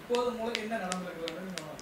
இப்போது மூலம் என்ன நடந்திருக்கிறது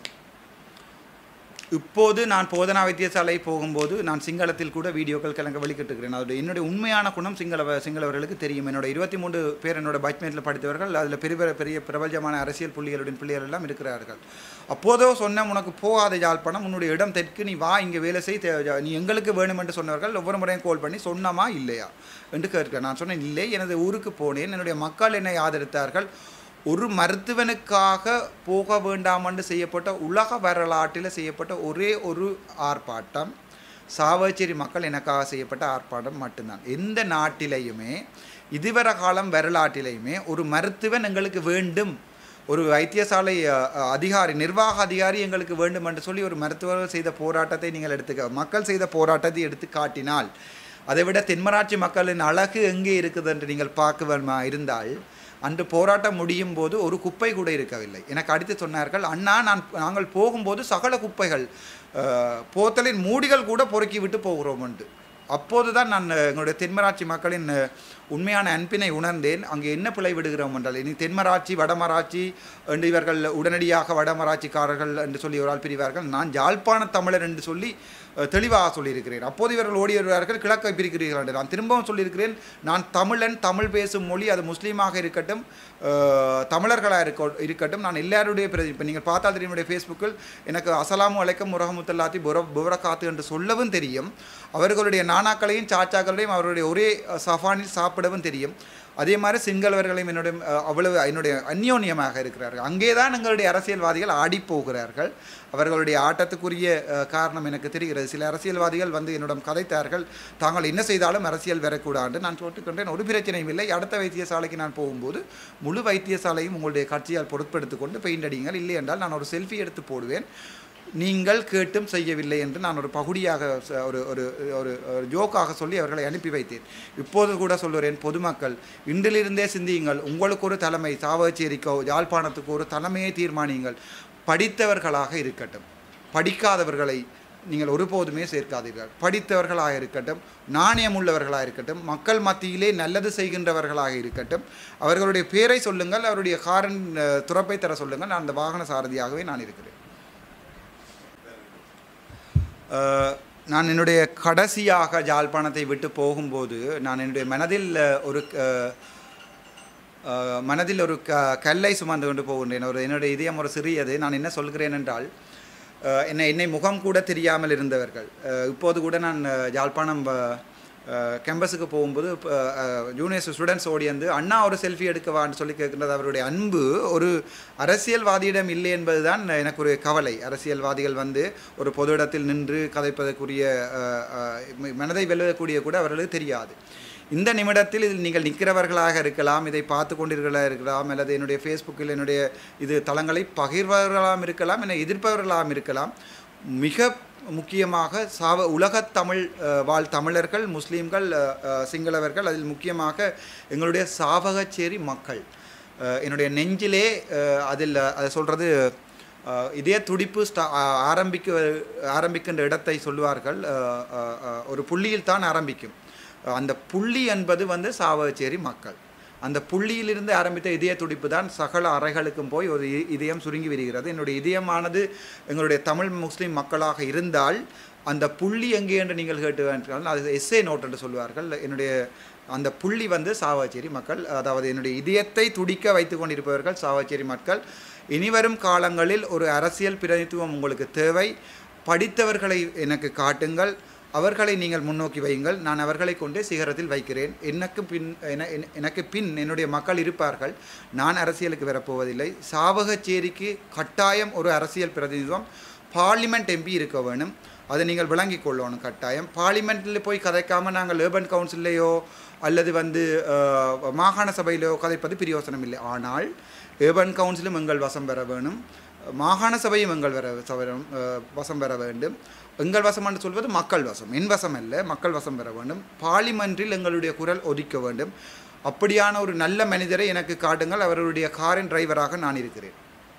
இப்போது நான் போதனா வைத்தியசாலை போகும்போது நான் சிங்களத்தில் கூட வீடியோக்கள் கிழங்க வெளிக்கிட்டுருக்கிறேன் அதோட என்னுடைய உண்மையான குணம் சிங்கள சிங்களவர்களுக்கு தெரியும் என்னோட இருபத்தி மூன்று பேர் என்னோட பட்ஜெட்டில் படித்தவர்கள் அதில் பெரிய பெரிய பிரபலமான அரசியல் புள்ளிகளுடன் பிள்ளைகள் எல்லாம் இருக்கிறார்கள் அப்போதோ சொன்ன உனக்கு போகாத யாழ்ப்பாணம் உன்னுடைய இடம் தெற்கு நீ வா இங்கே வேலை செய் தே- நீ எங்களுக்கு வேணும் என்று சொன்னவர்கள் ஒவ்வொரு முறையும் கால் பண்ணி சொன்னமா இல்லையா என்று கேட்கிறேன் நான் சொன்னேன் இல்லை எனது ஊருக்கு போனேன் என்னுடைய மக்கள் என்னை ஆதரித்தார்கள் ஒரு மருத்துவனுக்காக போக வேண்டாம் என்று செய்யப்பட்ட உலக வரலாற்றில் செய்யப்பட்ட ஒரே ஒரு ஆர்ப்பாட்டம் சாவச்சேரி மக்கள் எனக்காக செய்யப்பட்ட ஆர்ப்பாட்டம் மட்டும்தான் எந்த நாட்டிலையுமே இதுவரை காலம் வரலாற்றிலையுமே ஒரு மருத்துவன் எங்களுக்கு வேண்டும் ஒரு வைத்தியசாலை அ, அ, அதிகாரி நிர்வாக அதிகாரி எங்களுக்கு வேண்டும் என்று சொல்லி ஒரு மருத்துவர்கள் செய்த போராட்டத்தை நீங்கள் எடுத்துக்க மக்கள் செய்த போராட்டத்தை எடுத்து காட்டினால் அதை விட தென்மராட்சி மக்களின் அழகு எங்கே இருக்குது என்று நீங்கள் பார்க்க வேணுமா இருந்தால் அன்று போராட்டம் முடியும் போது ஒரு குப்பை கூட இருக்கவில்லை எனக்கு அடுத்து சொன்னார்கள் அண்ணா நான் நாங்கள் போகும்போது சகல குப்பைகள் அஹ், போத்தலின் மூடிகள் கூட பொறுக்கி விட்டு போகிறோம் என்று அப்போது தான் நான் அஹ், எங்களுடைய தென்மராட்சி மக்களின் அஹ், உண்மையான அன்பினை உணர்ந்தேன் அங்கே என்ன பிழை விடுகிறோம் என்றால் இனி தென்மராட்சி வடமராட்சி என்று இவர்கள் உடனடியாக வடமராட்சிக்காரர்கள் என்று சொல்லி ஒரு ஆள் பிரிவார்கள் நான் யாழ்ப்பாண தமிழர் என்று சொல்லி அஹ், தெளிவாக சொல்லியிருக்கிறேன் அப்போது இவர்கள் ஓடி வருவார்கள் கிழக்கை பிரிக்கிறீர்கள் என்று நான் திரும்பவும் சொல்லியிருக்கிறேன் நான் தமிழன் தமிழ் பேசும் மொழி அது முஸ்லீமாக இருக்கட்டும் அஹ், தமிழர்களாக இருக்க இருக்கட்டும் நான் எல்லாருடைய பிரதி இப்போ நீங்கள் பார்த்தால் தெரியும் என்னுடைய ஃபேஸ்புக்கில் எனக்கு அசலாமு அலைக்கம் முரகமுத்தல்லாத்தி புர புவரக்காத்து என்று சொல்லவும் தெரியும் அவர்களுடைய நானாக்களையும் சாச்சாக்களையும் அவருடைய ஒரே அஹ், சஃபானில் சாப்பிடவும் தெரியும் அதே மாதிரி சிங்களவர்களையும் என்னுடைய அஹ், அவ்வளவு என்னுடைய அந்யோன்யமாக இருக்கிறார்கள் அங்கே தான் எங்களுடைய அரசியல்வாதிகள் ஆடி போகிறார்கள் அவர்களுடைய ஆட்டத்துக்குரிய அஹ், காரணம் எனக்கு தெரிகிறது சில அரசியல்வாதிகள் வந்து என்னிடம் கதைத்தார்கள் தாங்கள் என்ன செய்தாலும் அரசியல் வரக்கூடாது நான் சொல்லிக்கொண்டேன் ஒரு பிரச்சனையும் இல்லை அடுத்த வைத்தியசாலைக்கு நான் போகும்போது முழு வைத்தியசாலையும் உங்களுடைய கட்சியால் பொருட்படுத்திக் கொண்டு பெயிண்ட் அடிங்கள் இல்லை என்றால் நான் ஒரு செல்ஃபி எடுத்து போடுவேன் நீங்கள் கேட்டும் செய்யவில்லை என்று நான் ஒரு பகுதியாக ச- ஒரு ஒரு ஒரு ஒரு ஜோக்காக சொல்லி அவர்களை அனுப்பி வைத்தேன் இப்போது கூட சொல்லுறேன் பொதுமக்கள் இன்றிலிருந்தே சிந்தியுங்கள் உங்களுக்கு ஒரு தலைமை சாவகச்சேரிக்கோ யாழ்ப்பாணத்துக்கோ ஒரு தலைமையை தீர்மானியுங்கள் படித்தவர்களாக இருக்கட்டும் படிக்காதவர்களை நீங்கள் ஒருபோதுமே சேர்க்காதீர்கள் படித்தவர்களாக இருக்கட்டும் நாணயம் உள்ளவர்களாக இருக்கட்டும் மக்கள் மத்தியிலே நல்லது செய்கின்றவர்களாக இருக்கட்டும் அவர்களுடைய பேரை சொல்லுங்கள் அவருடைய காரன் அஹ், துறப்பை தர சொல்லுங்கள் நான் அந்த வாகன சாரதியாகவே நான் இருக்கிறேன் அஹ், நான் என்னுடைய கடைசியாக ஜாழ்ப்பாணத்தை விட்டு போகும்போது நான் என்னுடைய மனதில் அஹ், ஒரு அஹ், அஹ், மனதில் ஒரு க கல்லை சுமந்து கொண்டு போகின்றேன் ஒரு என்னுடைய இதயம் ஒரு சிறியது நான் என்ன சொல்கிறேன் என்றால் அஹ், என்னை என்னை முகம் கூட தெரியாமல் இருந்தவர்கள் அஹ், இப்போது கூட நான் அஹ், யாழ்ப்பாணம் கேம்பஸுக்கு போகும்போது ஜூனியர் ஸ்டூடெண்ட்ஸ் ஓடி வந்து அண்ணா ஒரு செல்ஃபி எடுக்கவான்னு சொல்லி கேட்கின்றது அவருடைய அன்பு ஒரு அரசியல்வாதியிடம் இல்லை என்பதுதான் எனக்கு ஒரு கவலை அரசியல்வாதிகள் வந்து ஒரு பொது இடத்தில் நின்று கதைப்பதற்குரிய அஹ், அஹ், மனதை வெல்லக்கூடிய கூட அவர்களுக்கு தெரியாது இந்த நிமிடத்தில் இதில் நீங்கள் நிற்கிறவர்களாக இருக்கலாம் இதை பார்த்து கொண்டிருக்கலாக இருக்கலாம் அல்லது என்னுடைய ஃபேஸ்புக்கில் என்னுடைய இது தளங்களை பகிர்பவர்களாம் இருக்கலாம் என்னை எதிர்ப்பவர்களாம் இருக்கலாம் மிக முக்கியமாக சாவ உலகத் தமிழ் அஹ், வாழ் தமிழர்கள் முஸ்லீம்கள் அஹ், அஹ், சிங்களவர்கள் அதில் முக்கியமாக எங்களுடைய சாவகச்சேரி மக்கள் அஹ், என்னுடைய நெஞ்சிலே அஹ், அதில் அதை சொல்கிறது அஹ் இதய துடிப்பு ஸ்டா ஆ- ஆரம்பிக்க ஆரம்பிக்கின்ற இடத்தை சொல்லுவார்கள் அஹ் அஹ் அஹ் ஒரு புள்ளியில் தான் ஆரம்பிக்கும் அந்த புள்ளி என்பது வந்து சாவகச்சேரி மக்கள் அந்த புள்ளியிலிருந்து ஆரம்பித்த இதய துடிப்பு தான் சகல அறைகளுக்கும் போய் ஒரு இ- இதயம் சுருங்கி வருகிறது என்னுடைய இதயமானது எங்களுடைய தமிழ் முஸ்லீம் மக்களாக இருந்தால் அந்த புள்ளி எங்கே என்று நீங்கள் கேட்டு வேண்டால் அது எஸ்ஏ நோட் என்று சொல்வார்கள் என்னுடைய அந்த புள்ளி வந்து சாவச்சேரி மக்கள் அதாவது என்னுடைய இதயத்தை துடிக்க வைத்து கொண்டிருப்பவர்கள் சாவச்சேரி மக்கள் இனிவரும் காலங்களில் ஒரு அரசியல் பிரதித்துவம் உங்களுக்கு தேவை படித்தவர்களை எனக்கு காட்டுங்கள் அவர்களை நீங்கள் முன்னோக்கி வையுங்கள் நான் அவர்களை கொண்டு சிகரத்தில் வைக்கிறேன் எனக்கு பின் என- என- எனக்கு பின் என்னுடைய மக்கள் இருப்பார்கள் நான் அரசியலுக்கு வரப்போவதில்லை சாவகச்சேரிக்கு கட்டாயம் ஒரு அரசியல் பிரதிநிதித்துவம் பார்லிமெண்ட் எம்பி இருக்க வேணும் அதை நீங்கள் விளங்கிக் கொள்ளணும் கட்டாயம் பார்லிமெண்ட்டில் போய் கதைக்காமல் நாங்கள் ஏர்பன் கவுன்சில்லையோ அல்லது வந்து அஹ், மாகாண சபையிலோ கதைப்பது பிரயோசனம் இல்லை ஆனால் ஏர்பன் கவுன்சிலும் எங்கள் வசம் பெற வேணும் மாகாண சபையும் எங்கள் வர சவரம் அஹ், வசம் பெற வேண்டும் எங்கள் வசம் என்று சொல்வது மக்கள் வசம் என் வசம் அல்ல மக்கள் வசம் பெற வேண்டும் பார்லிமென்றில் எங்களுடைய குரல் ஒலிக்க வேண்டும் அப்படியான ஒரு நல்ல மனிதரை எனக்கு காட்டுங்கள் அவருடைய காரின் டிரைவராக நான் இருக்கிறேன்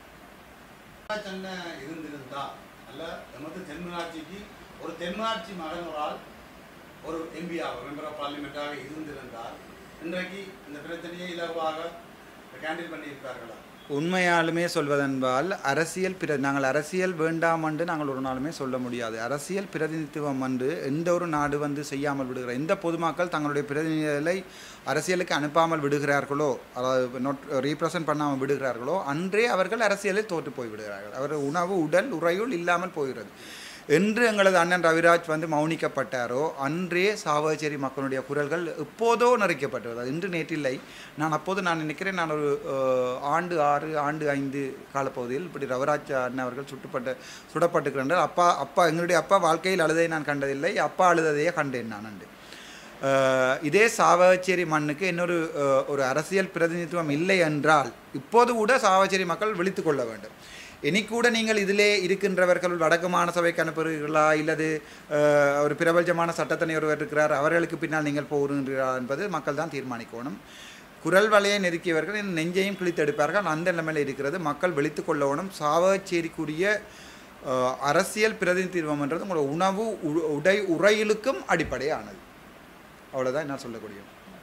சென்னை இருந்திருந்தா அல்ல எமது தென்மராட்சிக்கு ஒரு தென்மராட்சி மகன் ஒரு ஆள் ஒரு எம்பியாக மெம்பர் ஆஃப் பார்லிமெண்ட்டாக இருந்திருந்தால் இன்றைக்கு இந்த பிரச்சனையை இலகுவாக கேண்டில் பண்ணியிருப்பார்களா உண்மையாலுமே சொல்வதென்பால் அரசியல் பிர நாங்கள் அரசியல் வேண்டாம் என்று நாங்கள் ஒரு நாளுமே சொல்ல முடியாது அரசியல் பிரதிநிதித்துவம் என்று எந்த ஒரு நாடு வந்து செய்யாமல் விடுகிற எந்த பொதுமக்கள் தங்களுடைய பிரதிநிதிகளை அரசியலுக்கு அனுப்பாமல் விடுகிறார்களோ அதாவது நோட் ரீப்ரசன்ட் பண்ணாமல் விடுகிறார்களோ அன்றே அவர்கள் அரசியலில் தோற்று போய் விடுகிறார்கள் அவர் உணவு உடல் உறையுள் இல்லாமல் போகிறது என்று எங்களது அண்ணன் ரவிராஜ் வந்து மௌனிக்கப்பட்டாரோ அன்றே சாவகச்சேரி மக்களுடைய குரல்கள் எப்போதோ நெறிக்கப்பட்டது அது இன்று நேற்றில்லை நான் அப்போது நான் நினைக்கிறேன் நான் ஒரு அஹ், ஆண்டு ஆறு ஆண்டு ஐந்து காலப்பகுதியில் இப்படி ரவிராஜ் அண்ணன் அவர்கள் சுட்டுப்பட்ட சுடப்பட்டுக்கிறார்கள் அப்பா அப்பா எங்களுடைய அப்பா வாழ்க்கையில் அழுதை நான் கண்டதில்லை அப்பா அழுததையே கண்டேன் நான் அன்று அஹ், இதே சாவகச்சேரி மண்ணுக்கு இன்னொரு அஹ், ஒரு அரசியல் பிரதிநிதித்துவம் இல்லை என்றால் இப்போது கூட சாவகச்சேரி மக்கள் விழித்துக் கொள்ள வேண்டும் இனி கூட நீங்கள் இதிலே இருக்கின்றவர்கள் வடக்கு மாநசபைக்கு அனுப்புகிறீர்களா இல்லது அஹ், ஒரு பிரபலஜமான சட்டத்தனி ஒருவர் இருக்கிறார் அவர்களுக்கு பின்னால் நீங்கள் போகிறீர்களா என்பது மக்கள் தான் தீர்மானிக்கணும் குரல் வலையை நெருக்கியவர்கள் இந்த நெஞ்சையும் கிழித்தெடுப்பார்கள் அந்த நிலைமையில் இருக்கிறது மக்கள் விழித்துக் கொள்ளணும் சாவகச்சேரிக்குரிய அஹ், அரசியல் பிரதிநிதித்துவம்ன்றது உங்களோட உணவு உ- உடை உரையிலுக்கும் அடிப்படையானது அவ்வளோதான் என்ன சொல்லக்கூடிய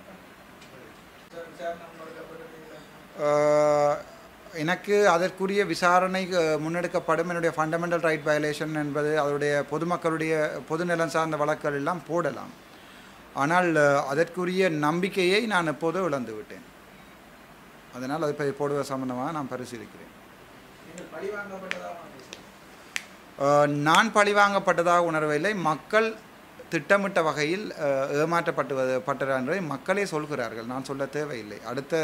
அஹ், எனக்கு அதற்குரிய விசாரணை அஹ், முன்னெடுக்கப்படும் என்னுடைய ஃபண்டமெண்டல் ரைட் வயலேஷன் என்பது அதனுடைய பொதுமக்களுடைய பொதுநலன் சார்ந்த வழக்குகள் எல்லாம் போடலாம் ஆனால் அஹ், அதற்குரிய நம்பிக்கையை நான் எப்போதோ இழந்து விட்டேன் அதனால் அதை ப- போடுவது சம்பந்தமாக நான் பரிசீலிக்கிறேன் அஹ், நான் பழிவாங்கப்பட்டதாக உணரவில்லை மக்கள் திட்டமிட்ட வகையில் அஹ், ஏமாற்றப்பட்டு பட்டனர் என்பதை மக்களே சொல்கிறார்கள் நான் சொல்ல தேவையில்லை அடுத்த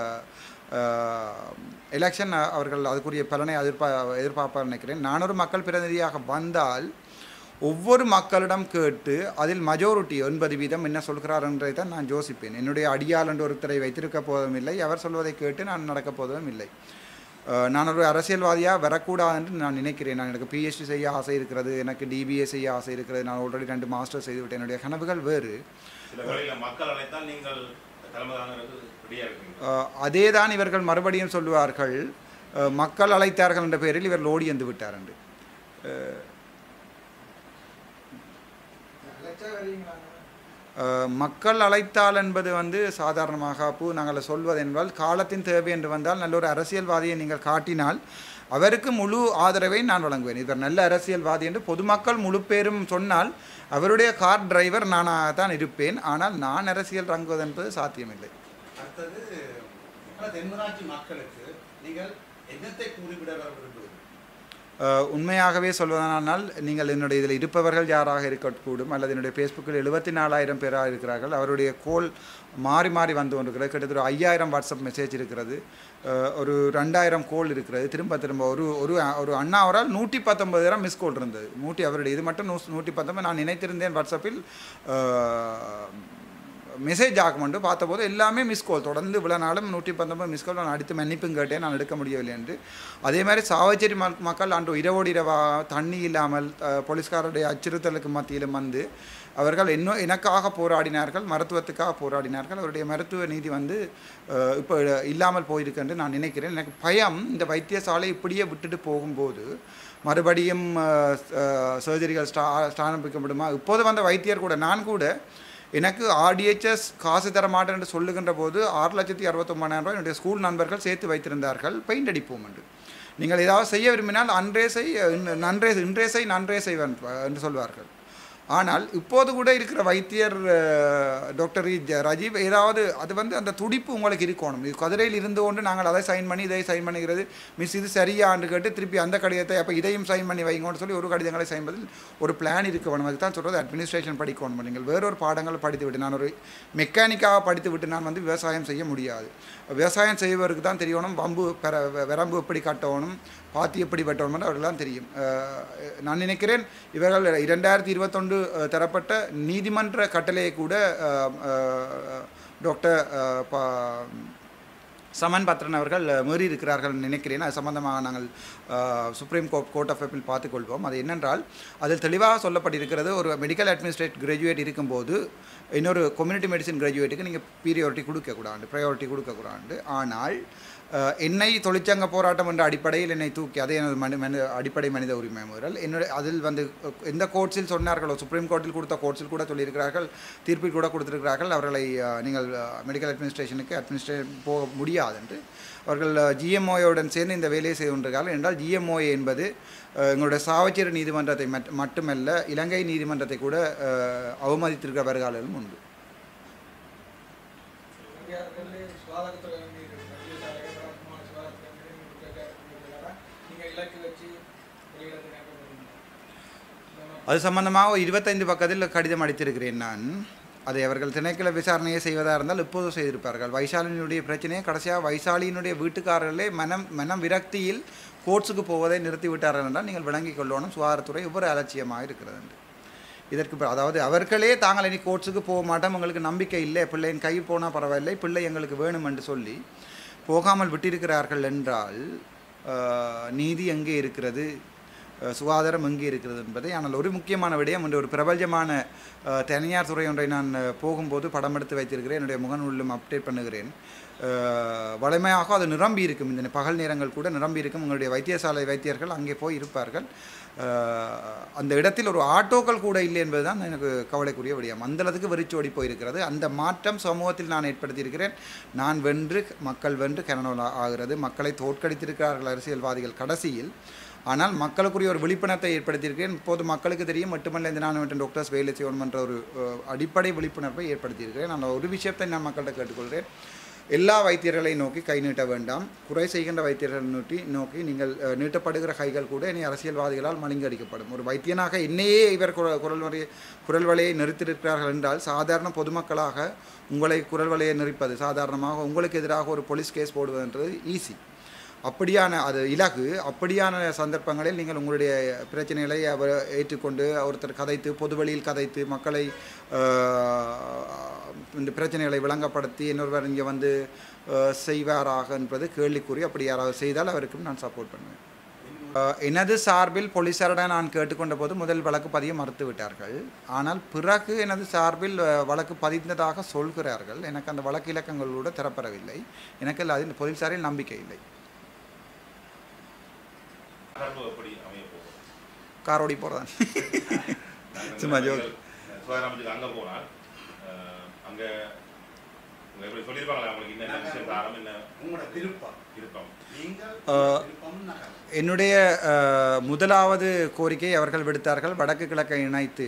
எலெக்ஷன் அவர்கள் அதுக்குரிய பலனை எதிர்பா எதிர்பார்ப்பார் நினைக்கிறேன் நான் ஒரு மக்கள் பிரதிநிதியாக வந்தால் ஒவ்வொரு மக்களிடம் கேட்டு அதில் மெஜாரிட்டி ஒன்பது வீதம் என்ன சொல்கிறார் என்றதை தான் நான் யோசிப்பேன் என்னுடைய அடியாள் என்று ஒருத்தரை வைத்திருக்க போவதும் இல்லை அவர் சொல்வதை கேட்டு நான் நடக்க போவதும் இல்லை அஹ், நான் ஒரு அரசியல்வாதியாக வரக்கூடாது என்று நான் நினைக்கிறேன் நான் எனக்கு பிஹெச்டி செய்ய ஆசை இருக்கிறது எனக்கு டிபிஏ செய்ய ஆசை இருக்கிறது நான் ஆல்ரெடி ரெண்டு மாஸ்டர் செய்து விட்டேன் என்னுடைய கனவுகள் வேறு சில வேளையில மக்கள் அழைத்தால் நீங்கள் தலைமை தாங்கிறது ரெடியா இருக்கீங்க அஹ், அதே தான் இவர்கள் மறுபடியும் சொல்லுவார்கள் அஹ், மக்கள் அழைத்தார்கள் என்ற பெயரில் இவர் ஓடி வந்து விட்டார் என்று அஹ், அஹ், மக்கள் அழைத்தால் என்பது வந்து சாதாரணமாக அப்போ நாங்கள் சொல்வது என்பதால் காலத்தின் தேவை என்று வந்தால் நல்ல ஒரு அரசியல்வாதியை நீங்கள் காட்டினால் அவருக்கு முழு ஆதரவை நான் வழங்குவேன் இவர் நல்ல அரசியல்வாதி என்று பொதுமக்கள் முழு பேரும் சொன்னால் அவருடைய கார் டிரைவர் நானாக தான் இருப்பேன் ஆனால் நான் அரசியல் ரங்குவது என்பது சாத்தியமில்லை அடுத்தது பல தென்மராட்சி மக்களுக்கு நீங்கள் என்னத்தை கூறிவிட வர விரும்புகிறீர்கள் அஹ், உண்மையாகவே சொல்வதானால் நீங்கள் என்னுடைய இதில் இருப்பவர்கள் யாராக இருக்கக்கூடும் அல்லது என்னுடைய ஃபேஸ்புக்கில் எழுபத்தி நாலாயிரம் பேராக இருக்கிறார்கள் அவருடைய கோல் மாறி மாறி வந்து கொண்டிருக்கிறது கிட்டத்தட்ட ஐயாயிரம் வாட்ஸ்அப் மெசேஜ் இருக்கிறது அஹ், ஒரு ரெண்டாயிரம் கோல் இருக்கிறது திரும்ப திரும்ப ஒரு ஒரு ஒரு அண்ணா அவரால் நூற்றி பத்தொன்பதாயிரம் மிஸ் கோல் இருந்தது நூற்றி அவருடைய இது மட்டும் நூ நூற்றி பத்தொன்பது நான் நினைத்திருந்தேன் வாட்ஸ்அப்பில் அஹ், மெசேஜ் ஆகுமென்று பார்த்தபோது எல்லாமே மிஸ் கால் தொடர்ந்து இவ்வளோ நாளும் நூற்றி பத்தொன்பது மிஸ் கால் நான் அடுத்து மன்னிப்பும் கேட்டேன் நான் எடுக்க முடியவில்லை என்று அதே மாதிரி சாவச்சேரி மக் மக்கள் அன்று இரவோடு இரவா தண்ணி இல்லாமல் அஹ், போலீஸ்காரருடைய அச்சுறுத்தலுக்கு மத்தியிலும் வந்து அவர்கள் இன்னும் எனக்காக போராடினார்கள் மருத்துவத்துக்காக போராடினார்கள் அவருடைய மருத்துவ நீதி வந்து அஹ், இப்போ இல்லாமல் போயிருக்கு என்று நான் நினைக்கிறேன் எனக்கு பயம் இந்த வைத்தியசாலை இப்படியே விட்டுட்டு போகும்போது மறுபடியும் சர்ஜரிகள் ஸ்டா ஸ்தாபிக்கப்படுமா இப்போது வந்த வைத்தியர் கூட நான் கூட எனக்கு ஆர்டிஹெச்எஸ் காசு தர மாட்டேன் என்று சொல்லுகின்ற போது ஆறு லட்சத்தி அறுபத்தொம்பதாயிரம் ரூபாய் என்னுடைய ஸ்கூல் நண்பர்கள் சேர்த்து வைத்திருந்தார்கள் பெயிண்ட் அடிப்போம் என்று நீங்கள் ஏதாவது செய்ய விரும்பினால் அன்றே செய் இன்- நன்றே இன்றே செய் நன்றே செய்வன் என்று சொல்வார்கள் ஆனால் இப்போது கூட இருக்கிற வைத்தியர் அஹ், டாக்டர் இ. ஜ- ராஜீவ் ஏதாவது அது வந்து அந்த துடிப்பு உங்களுக்கு இருக்கணும் இது கதிரையில் இருந்து கொண்டு நாங்கள் அதை சைன் பண்ணி இதை சைன் பண்ணுகிறது மிஸ் இது சரியான்னு கேட்டு திருப்பி அந்த கடிதத்தை அப்போ இதையும் சைன் பண்ணி வைங்கன்னு சொல்லி ஒரு கடிதங்களை சைன் பதில் ஒரு பிளான் இருக்க வேணும் அதுக்கு தான் சொல்கிறது அட்மினிஸ்ட்ரேஷன் படிக்கணும் நீங்கள் வேறொரு பாடங்கள் படித்து விட்டு நான் ஒரு மெக்கானிக்காக படித்து விட்டு நான் வந்து விவசாயம் செய்ய முடியாது விவசாயம் செய்வதற்கு தான் தெரியணும் வம்பு பெற விரம்பு எப்படி கட்டணும் பாத்தி எப்படி வெட்டணும் அவர்களெல்லாம் தெரியும் அஹ், நான் நினைக்கிறேன் இவர்கள் இரண்டாயிரத்தி இருபத்தொன்று தரப்பட்ட நீதிமன்ற கட்டளையை கூட அஹ், அஹ், டாக்டர் அஹ், ப- சமன் பத்ரன் அவர்கள் மீறி இருக்கிறார்கள் நினைக்கிறேன் அது சம்பந்தமாக நாங்கள் அஹ், supreme court court of appeal பார்த்துக்கொள்வோம் அது என்னென்றால் அதில் தெளிவாக சொல்லப்பட்டிருக்கிறது ஒரு மெடிக்கல் அட்மினிஸ்ட்ரேட் கிராஜுவேட் இருக்கும்போது இன்னொரு கம்யூனிட்டி மெடிசின் கிராஜுவேட்டுக்கு நீங்கள் பீரியாரிட்டி கொடுக்கக்கூடாது ப்ரையாரிட்டி கொடுக்கக்கூடாது ஆனால் அஹ், என்னை தொழிற்சங்க போராட்டம் என்ற அடிப்படையில் என்னை தூக்கி அதே எனது மனி மனித அடிப்படை மனித உரிமை மீறல் என்னுடைய அதில் வந்து அஹ், எந்த கோர்ட்ஸில் சொன்னார்களோ சுப்ரீம் கோர்ட்டில் கொடுத்த கோர்ட்ஸில் கூட சொல்லியிருக்கிறார்கள் தீர்ப்பில் கூட கொடுத்திருக்கிறார்கள் அவர்களை அஹ், நீங்கள் மெடிக்கல் அட்மினிஸ்ட்ரேஷனுக்கு அட்மினிஸ்ட்ரேஷன் போக முடியாது முடியாது என்று அவர்கள் ஜிஎம்ஓயுடன் சேர்ந்து இந்த வேலையை செய்து கொண்டிருக்கிறார்கள் என்றால் ஜிஎம்ஓஏ என்பது அஹ், எங்களுடைய சாவச்சேரி நீதிமன்றத்தை மட்- மட்டுமல்ல இலங்கை நீதிமன்றத்தை கூட அஹ், அவமதித்திருக்கிற வருகாலும் உண்டு இந்தியாவிலே சுகாதாரத்துறை வந்து இருக்கு. வைத்தியசாலைகள், பிரபலமான சுகாதாரத்துறை வந்து நீங்க கேட்க- நீங்க இலக்கு வச்சு வெளியிடறதுக்கு என்ன பண்ணுவீங்க? இந்த மாதிரி அது சம்பந்தமாக ஒரு இருபத்தைந்து பக்கத்தில் கடிதம் அடித்திருக்கிறேன் நான் அதை அவர்கள் திணைக்கள விசாரணையை செய்வதாக இருந்தால் இப்போது செய்திருப்பார்கள் வைசாலியினுடைய பிரச்சனையை கடைசியாக வைசாலியினுடைய வீட்டுக்காரர்களே மனம் மனம் விரக்தியில் கோர்ட்ஸுக்கு போவதை நிறுத்திவிட்டார்கள் என்றால் நீங்கள் விளங்கிக் கொள்ளணும் சுகாதாரத்துறை இவ்வொரு அலட்சியமாக இருக்கிறது என்று இதற்கு ப- அதாவது அவர்களே தாங்கள் இனி கோர்ட்ஸுக்கு போக மாட்டோம் எங்களுக்கு நம்பிக்கை இல்லை பிள்ளையின் கை போனால் பரவாயில்லை பிள்ளை எங்களுக்கு வேணும் என்று சொல்லி போகாமல் விட்டிருக்கிறார்கள் என்றால் ஆஹ், நீதி எங்கே இருக்கிறது அஹ், சுகாதாரம் எங்கே இருக்கிறது என்பதை ஆனால் ஒரு முக்கியமான விடயம் என்று ஒரு பிரபல்யமான அஹ், தனியார் துறை ஒன்றை நான் அஹ், போகும்போது படம் எடுத்து வைத்திருக்கிறேன் என்னுடைய முகநூலிலும் அப்டேட் பண்ணுகிறேன் அஹ், வழமையாக அது நிரம்பி இருக்கும் இந்த பகல் நேரங்கள் கூட நிரம்பி இருக்கும் உங்களுடைய வைத்தியசாலை வைத்தியர்கள் அங்கே போய் இருப்பார்கள் அஹ், அந்த இடத்தில் ஒரு ஆட்டோக்கள் கூட இல்லை என்பதுதான் எனக்கு கவலைக்குரிய விடயம் அந்த அளவுக்கு வெறிச்சோடி போயிருக்கிறது அந்த மாற்றம் சமூகத்தில் நான் ஏற்படுத்தியிருக்கிறேன் நான் வென்று மக்கள் வென்று கனனோல் ஆகிறது மக்களை தோற்கடித்திருக்கிறார்கள் அரசியல்வாதிகள் கடைசியில் ஆனால் மக்களுக்குரிய ஒரு விழிப்புணர்வை ஏற்படுத்தியிருக்கிறேன் இப்போது மக்களுக்கு தெரியும் மட்டுமல்ல இந்த நான் மற்றும் டாக்டர்ஸ் வேலை செய்யணும் என்ற ஒரு அஹ், அடிப்படை விழிப்புணர்வை ஏற்படுத்தியிருக்கிறேன் நான் ஒரு விஷயத்தை நான் மக்கள்கிட்ட கேட்டுக்கொள்கிறேன் எல்லா வைத்தியர்களை நோக்கி கை நீட்ட வேண்டாம் குறை செய்கின்ற வைத்தியர்களை நோக்கி நோக்கி நீங்கள் அஹ், நீட்டப்படுகிற கைகள் கூட இனி அரசியல்வாதிகளால் மலிங்கடிக்கப்படும் ஒரு வைத்தியனாக என்னையே இவர் குரல் குரல் வரையை குரல் வலையை நிறுத்தியிருக்கிறார்கள் என்றால் சாதாரண பொதுமக்களாக உங்களை குரல் வலையை நிறுப்பது சாதாரணமாக உங்களுக்கு எதிராக ஒரு போலீஸ் கேஸ் போடுவதுன்றது ஈஸி அப்படியான அது இலகு அப்படியான சந்தர்ப்பங்களில் நீங்கள் உங்களுடைய பிரச்சனைகளை அவர் ஏற்றுக்கொண்டு ஒருத்தர் கதைத்து பொதுவெளியில் கதைத்து மக்களை ஆஹ், இந்த பிரச்சனைகளை விளங்கப்படுத்தி இன்னொருவர் இங்கே வந்து ஆஹ், செய்வாராக என்பது கேள்விக்குறி அப்படி யாராவது செய்தால் அவருக்கும் நான் சப்போர்ட் பண்ணுவேன் ஆஹ், எனது சார்பில் போலீசாரிடம் நான் கேட்டுக்கொண்ட போது முதல் வழக்கு பதிய மறுத்து விட்டார்கள் ஆனால் பிறகு எனது சார்பில் ஆஹ், வழக்கு பதிந்ததாக சொல்கிறார்கள் எனக்கு அந்த வழக்கு இலக்கங்களோடு தரப்படவில்லை எனக்கு அதில் போலீசாரில் நம்பிக்கை இல்லை நகர்வு எப்படி அமைய போகும் காரோடி போகிறதான் சும்மா joke. சுகாதாரத்துக்கு அங்கே போனால் அஹ், அங்க உங்க எப்படி சொல்லியிருப்பாங்களா உங்களுக்கு என்ன விஷயம் காரணம் என்ன உங்களோட விருப்பம் விருப்பம் நீங்கள் ஆஹ், விருப்பம் நகரம் என்னுடைய அஹ், முதலாவது கோரிக்கை அவர்கள் விடுத்தார்கள் வடக்கு கிழக்கை இணைத்து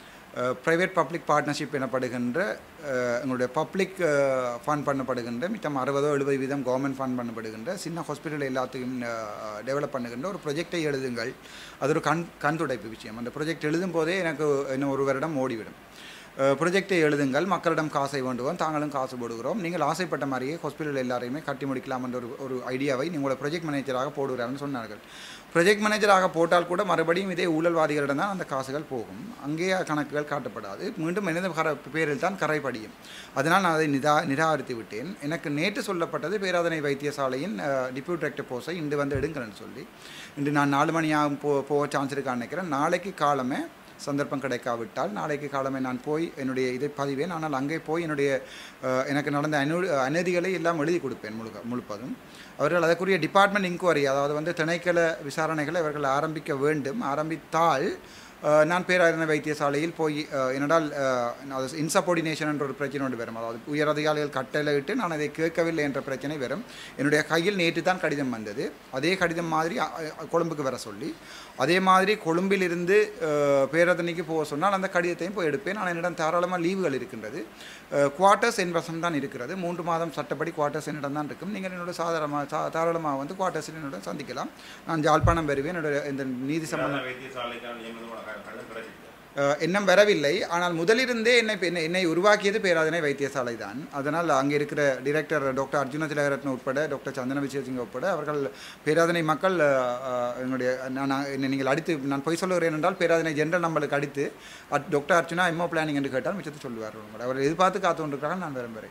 ப்ரைவேட் பப்ளிக் பார்ட்னர்ஷிப் எனப்படுகின்ற அஹ், எங்களுடைய பப்ளிக் ஃபண்ட் பண்ணப்படுகின்ற மிச்சம் அறுபதோ எழுபது வீதம் கவர்மெண்ட் ஃபண்ட் பண்ணப்படுகின்ற சின்ன ஹாஸ்பிட்டல் எல்லாத்தையும் டெவலப் பண்ணுகின்ற ஒரு ப்ரொஜெக்டை எழுதுங்கள் அது ஒரு கண் கண் துடைப்பு விஷயம் அந்த ப்ரொஜெக்ட் எழுதும் போதே எனக்கு இன்னும் ஒரு வருடம் ஓடிவிடும் ப்ரொஜெக்டை எழுதுங்கள் மக்களிடம் காசை வேண்டுவோம் தாங்களும் காசு போடுகிறோம் நீங்கள் ஆசைப்பட்ட மாதிரியே ஹாஸ்பிட்டல் எல்லாரையுமே கட்டி முடிக்கலாம் என்ற ஒரு ஒரு ஐடியாவை நீங்களோட ப்ரொஜெக்ட் மேனேஜராக போடுகிறாருன்னு சொன்னார்கள் ப்ரொஜெக்ட் மேனேஜராக போட்டால் கூட மறுபடியும் இதே ஊழல்வாதிகளிடம் தான் அந்த காசுகள் போகும் அங்கே கணக்குகள் காட்டப்படாது மீண்டும் எனது கர பேரில் தான் கரை படியும் அதனால் நான் அதை நிதா நிராகரித்து விட்டேன் எனக்கு நேற்று சொல்லப்பட்டது பேராதனை வைத்தியசாலையின் டிப்யூட் டைரக்டர் போஸை இன்று வந்து எடுங்கள்னு சொல்லி இன்று நான் நாலு மணியாக போ போக சான்ஸ் இருக்கான்னு நினைக்கிறேன் நாளைக்கு காலமே சந்தர்ப்பம் கிடைக்காவிட்டால் நாளைக்கு காலமே நான் போய் என்னுடைய இதை பதிவேன் ஆனால் அங்கே போய் என்னுடைய அஹ், எனக்கு நடந்த அனு அநீதிகளை எல்லாம் எழுதி கொடுப்பேன் முழுக்க முழுப்பதும் அவர்கள் அதற்குரிய டிபார்ட்மெண்ட் இன்கொயரி அதாவது வந்து திணைக்கள விசாரணைகளை அவர்கள் ஆரம்பிக்க வேண்டும் ஆரம்பித்தால் அஹ், நான் பேராதன வைத்தியசாலையில் போய் அஹ், என்னடால் அஹ், அது இன்சப்போர்டினேஷன் என்ற ஒரு பிரச்சனை ஒன்று வரும் அதாவது உயர் அதிகாரிகள் கட்டளையிட்டு நான் அதை கேட்கவில்லை என்ற பிரச்சனை வரும் என்னுடைய கையில் நேற்று தான் கடிதம் வந்தது அதே கடிதம் மாதிரி அ- அ- கொழும்புக்கு வர சொல்லி அதே மாதிரி கொழும்பிலிருந்து அஹ், பேரதனைக்கு போக சொன்னால் அந்த கடிதத்தையும் போய் எடுப்பேன் ஆனால் என்னிடம் தாராளமாக லீவுகள் இருக்கின்றது குவார்ட்டர்ஸ் என் வசம் தான் இருக்கிறது மூன்று மாதம் சட்டப்படி குவார்ட்டர்ஸ் என்னிடம் தான் இருக்கும் நீங்கள் என்னோட சாதாரணமாக சா தாராளமாக வந்து குவார்ட்டர்ஸில் என்னோட சந்திக்கலாம் நான் ஜாழ்ப்பாணம் வருவேன் என்னோட இந்த நீதி சம்பந்தம் சுகாதார வைத்தியசாலைக்கான நியமனமான க- கடிதம் கிடைச்சிருக்கு அஹ் எண்ணம் வரவில்லை ஆனால் முதலிருந்தே என்னை என்னை என்னை உருவாக்கியது பேராதனை வைத்தியசாலை தான் அதனால் அங்கே இருக்கிற டிரெக்டர் டாக்டர் அர்ஜுன திலகரத்ன உட்பட டாக்டர் சந்தன விஜயசிங்க உட்பட அவர்கள் பேராதனை மக்கள் அஹ், அஹ், என்னுடைய நான் நான் என்னை நீங்கள் அடித்து நான் பொய் சொல்லுகிறேன் என்றால் பேராதனை ஜென்ரல் நம்மளுக்கு அடித்து at doctor Archuna MO planning என்று கேட்டால் மிச்சத்தை சொல்லுவார் உங்களை அவர் எதிர்பார்த்து காத்து கொண்டிருக்கிறார்கள் நான் விரும்புகிறேன்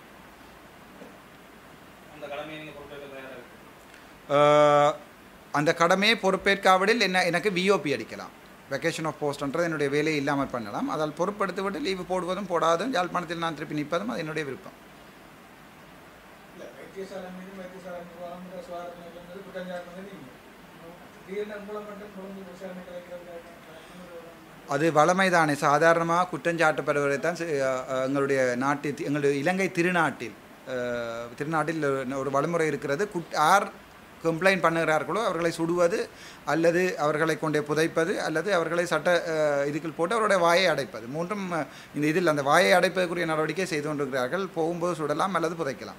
அந்த கடமையை நீங்க பொறுப்பேற்க தயாரா இருக்கு அஹ், அந்த கடமையை பொறுப்பேற்காவிடில் என்ன எனக்கு விஓபி அடிக்கலாம் வெக்கேஷன் ஆஃப் போஸ்ட்ன்றது என்னுடைய வேலையை இல்லாமல் பண்ணலாம் அதால் பொறுப்படுத்தி விட்டு லீவு போடுவதும் போடாதும் யாழ்ப்பாணத்தில் நான் திருப்பி நிற்பதும் அது என்னுடைய விருப்பம் இல்ல வைத்தியசாலை மீது வைத்தியசாலை நிர்வாகம் இந்த சுகாதார நிலையங்கள் குற்றஞ்சாட்டு நீங்க திடீர்னு மூலம் மட்டும் கொழும்பு விசாரணை கிடைக்கிறது அது வளமைதானே சாதாரணமாக குற்றஞ்சாட்டப்படுவதை தான் செ- அஹ், எங்களுடைய நாட்டில் எங்களுடைய இலங்கை திருநாட்டில் அஹ், திருநாட்டில் ஒரு வழிமுறை இருக்கிறது குட் யார் கம்ப்ளைண்ட் பண்ணுகிறார்களோ அவர்களை சுடுவது அல்லது அவர்களை கொண்டே புதைப்பது அல்லது அவர்களை சட்ட அஹ், இதுக்குள் போட்டு அவருடைய வாயை அடைப்பது மூன்றும் அஹ், இந்த இதில் அந்த வாயை அடைப்பதற்குரிய நடவடிக்கை செய்து கொண்டிருக்கிறார்கள் போகும்போது சுடலாம் அல்லது புதைக்கலாம்